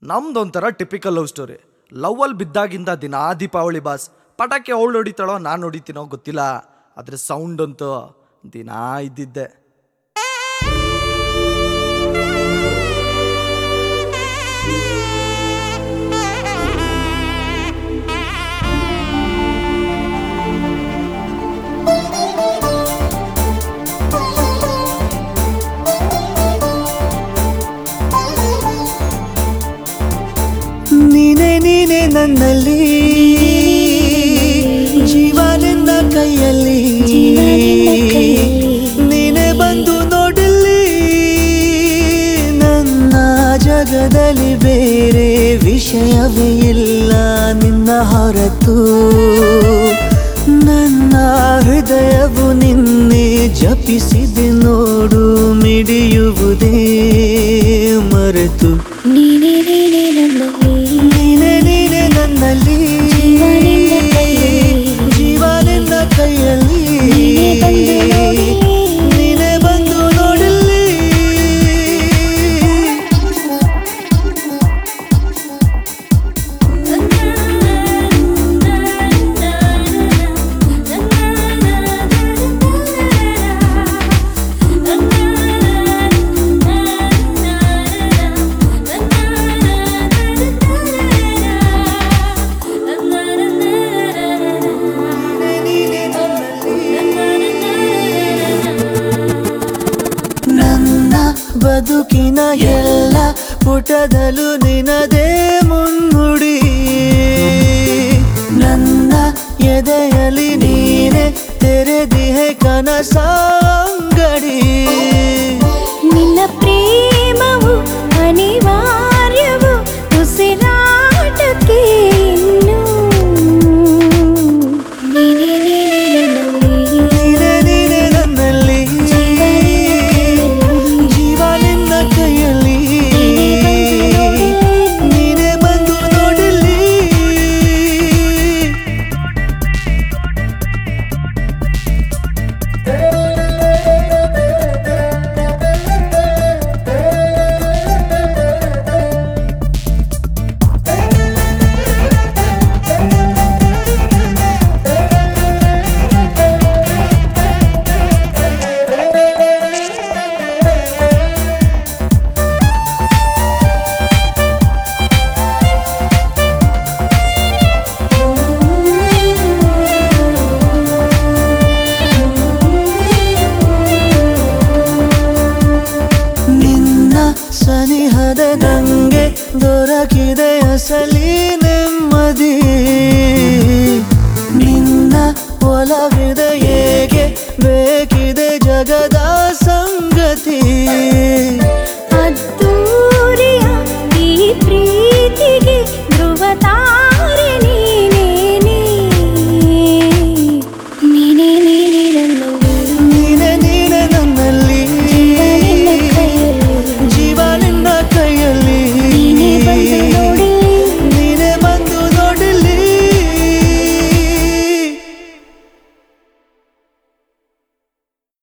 ನಮ್ದೊಂಥರ typical love story ಲವ್ವಲ್ಲಿ ಬಿದ್ದಾಗಿಂದ ದಿನಾ ದೀಪಾವಳಿ ಬಾಸ್ ಪಟಾಕಿ ಅವಳು ಹೊಡಿತಾಳೋ ನಾನು ಹೊಡಿತೀನೋ ಗೊತ್ತಿಲ್ಲ ಆದರೆ ಸೌಂಡ್ ಅಂತೂ ದಿನಾ ಇದ್ದಿದ್ದೆ ನೀನೆ ನೀನೆ ನನ್ನಲ್ಲಿ ಜೀವನೆನ್ನ ಕೈಯಲ್ಲಿ ನೀನೆ ಬಂದು ನೋಡಲಿ ನನ್ನ ಜಗದಲ್ಲಿ ಬೇರೆ ವಿಷಯವೇ ಇಲ್ಲ ನಿನ್ನ ಹೊರತು ನನ್ನ ಹೃದಯವು ನಿನ್ನೆ ಜಪಿಸಿದೆ ನೋಡು ಮಿಡಿಯುವುದೇ ಮರೆತು ನೀನೇ ನೀನೇ ನನ್ನಲ್ಲಿ ನೀನೆ ನೀನೆ ನನ್ನಲ್ಲಿ ಜೀವನಿನ್ನ ಕೈಯಲ್ಲಿ. ಜೀವನಿನ್ನ ಕೈಯಲ್ಲಿ ನೀನೇ ಬಂದು ನೋಡಿ. ನೀನೆ ಬಂದು ನೋಡಲಿ ನೀನೆ ನನ್ನಲ್ಲಿ ನನ್ನ ಬದುಕಿನ ಎಲ್ಲ ಪುಟದಲ್ಲೂ ನಿನದೇ ಮುನ್ನುಡಿ ನನ್ನ ಎದೆಯಲ್ಲಿ ನೀನೆ ತೆರೆದಿಹೆ ಕನಸಾಂಗಡಿ ನಿನ್ನ ಪ್ರೇಮವು ಅನಿವಾರ್ಯವು ಉಸಿರಾಟಕ್ಕೆ ಇನ್ನು ನೀನೇ ನೀನೇ ನನ್ನಲ್ಲಿ ನೀನೆ ನೀನೆ ನನ್ನಲ್ಲಿ ಜೀವ ನಿನ್ನ ಕೈಯಲ್ಲಿ ನೀನೆ ಬಂದು ನೋಡಲಿ ನಿನ್ನ ಸನಿಹದ ನಂಗೆ ದೊರಕಿದೆ ಅಸಲಿ ನೆಮ್ಮದಿ ನಿನ್ನ ಒಲವಿದೆ ಹೇಗೆ ಬೇಕೆ